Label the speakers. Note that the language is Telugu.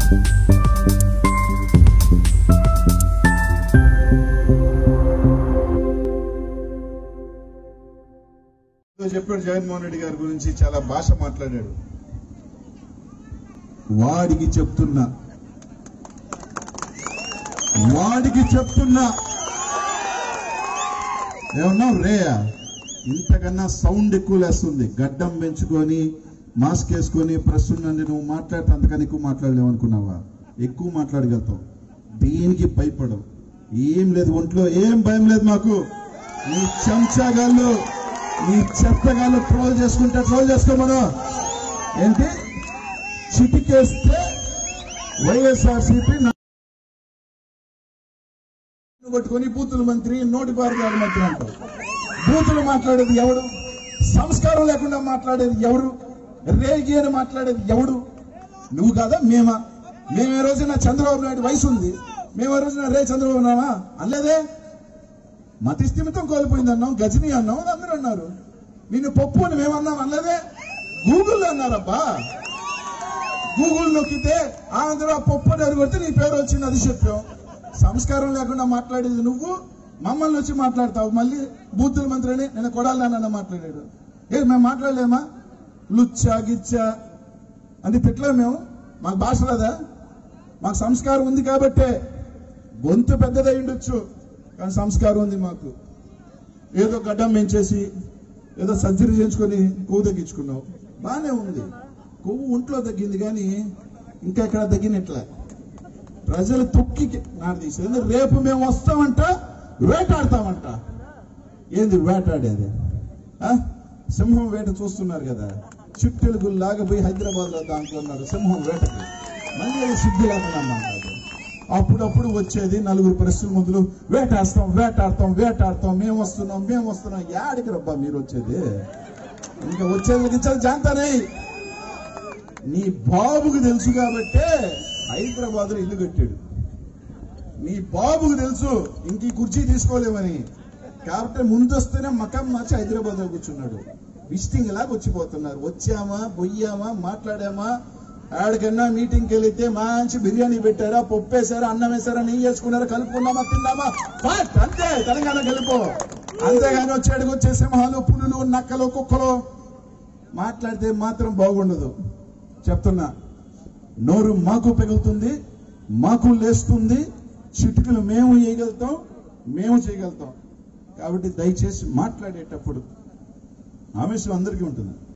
Speaker 1: ఏదో చెప్పాడు జగన్మోహన్ రెడ్డి గారి గురించి చాలా భాష మాట్లాడాడు వాడికి చెప్తున్నా వాడికి చెప్తున్నా ఏమన్నావు రేయా ఇంతకన్నా సౌండ్ ఎక్కువ లేస్తుంది గడ్డం పెంచుకొని మాస్క్ వేసుకొని ప్రెస్ నుండి నువ్వు మాట్లాడితే అంతకన్నా ఎక్కువ మాట్లాడలేవు అనుకున్నావా ఎక్కువ మాట్లాడగలుగుతావు దేనికి భయపడవు ఏం లేదు ఒంట్లో ఏం భయం లేదు మాకు నీ చెంచాగాళ్ళు నీ చెత్తగాళ్ళు ట్రోల్ చేసుకుంటే ట్రోల్ చేసుకోమను ఏంటి చిటికేస్తే వైఎస్ఆర్సీపీ పట్టుకొని బూతుల మంత్రి నోటి పారుగాల మంత్రి అంటారు బూతులు మాట్లాడేది ఎవడు సంస్కారం లేకుండా మాట్లాడేది ఎవడు రేగి అని మాట్లాడేది ఎవడు నువ్వు కాదా మేమా మేము ఏ రోజున చంద్రబాబు నాయుడు వయసు ఉంది మేము ఏ రోజున రే చంద్రబాబు నామా అనలేదే మతి స్థిమితం కోల్పోయింది అన్నాం గజని అన్నాం అని అందరూ అన్నారు నిన్ను పప్పు అని మేమన్నాం అనలేదే గూగుల్లో అన్నారబ్బా గూగుల్ నొక్కితే ఆంధ్ర పప్పు అని అది కొడితే నీ పేరు వచ్చింది అది చెప్పాం సంస్కారం లేకుండా మాట్లాడేది నువ్వు మమ్మల్ని వచ్చి మాట్లాడతావు మళ్ళీ బూతుల మంత్రి అని నేను కొడాలన్నా మాట్లాడాడు ఏ మేము మాట్లాడలేమా లుచ్చా గిచ్చా అని తిట్టలేము మేము మాకు భాష రాదా మాకు సంస్కారం ఉంది కాబట్టే గొంతు పెద్దదై ఉండొచ్చు కానీ సంస్కారం ఉంది మాకు ఏదో గడ్డం పెంచేసి ఏదో సర్జరీ చేయించుకొని కొవ్వు తగ్గించుకున్నావు బానే ఉంది కొవ్వు ఒంట్లో తగ్గింది కానీ ఇంకా ఎక్కడ తగ్గినట్లే ప్రజలు తొక్కి నాడు తీసేది రేపు మేము వస్తామంట వేటాడతామంట ఏంది వేటాడేది ఆ? సింహం వేట చూస్తున్నారు కదా చిట్టెలుగు లాగపోయి హైదరాబాద్ లో దాంట్లో ఉన్నారు సింహం వేటకి మళ్ళీ అది సిగ్గు లేకుండా మాట్లాడు అప్పుడప్పుడు వచ్చేది నలుగురు ప్రశ్నల ముందులు వేటాడతాం వేటాడతాం వేటాడతాం మేము వస్తున్నాం మేము వస్తున్నాం యాడికి రబ్బా మీరు వచ్చేది ఇంకా వచ్చేది గించాలి జాంతానే నీ బాబుకు తెలుసు కాబట్టే హైదరాబాద్ లో ఇల్లు కట్టాడు నీ బాబుకు తెలుసు ఇంక ఈ కుర్చీ తీసుకోలేమని కాబట్టి ముందొస్తేనే మకం మార్చి హైదరాబాద్ లో కూర్చున్నాడు విజిటింగ్ లాగా వచ్చిపోతున్నారు వచ్చామా పొయ్యామా మాట్లాడామా ఆడికన్నా మీటింగ్కి వెళితే మంచి బిర్యానీ పెట్టారా పప్పు వేసారా అన్నం వేసారా నెయ్యి వేసుకున్నారా కలుపుకున్నామా తిన్నామా ఫాస్ట్ అంతే తెలంగాణ కలుపు అంతేగాని వచ్చాడికి వచ్చే సింహాలు పులులు నక్కలు కుక్కలు మాట్లాడితే మాత్రం బాగుండదు చెప్తున్నా నోరు మాకు పెగులుతుంది మాకు లేస్తుంది చిటికలు మేము చేయగలుగుతాం మేము చేయగలుగుతాం కాబట్టి దయచేసి మాట్లాడేటప్పుడు ఆవేశం అందరికీ ఉంటుంది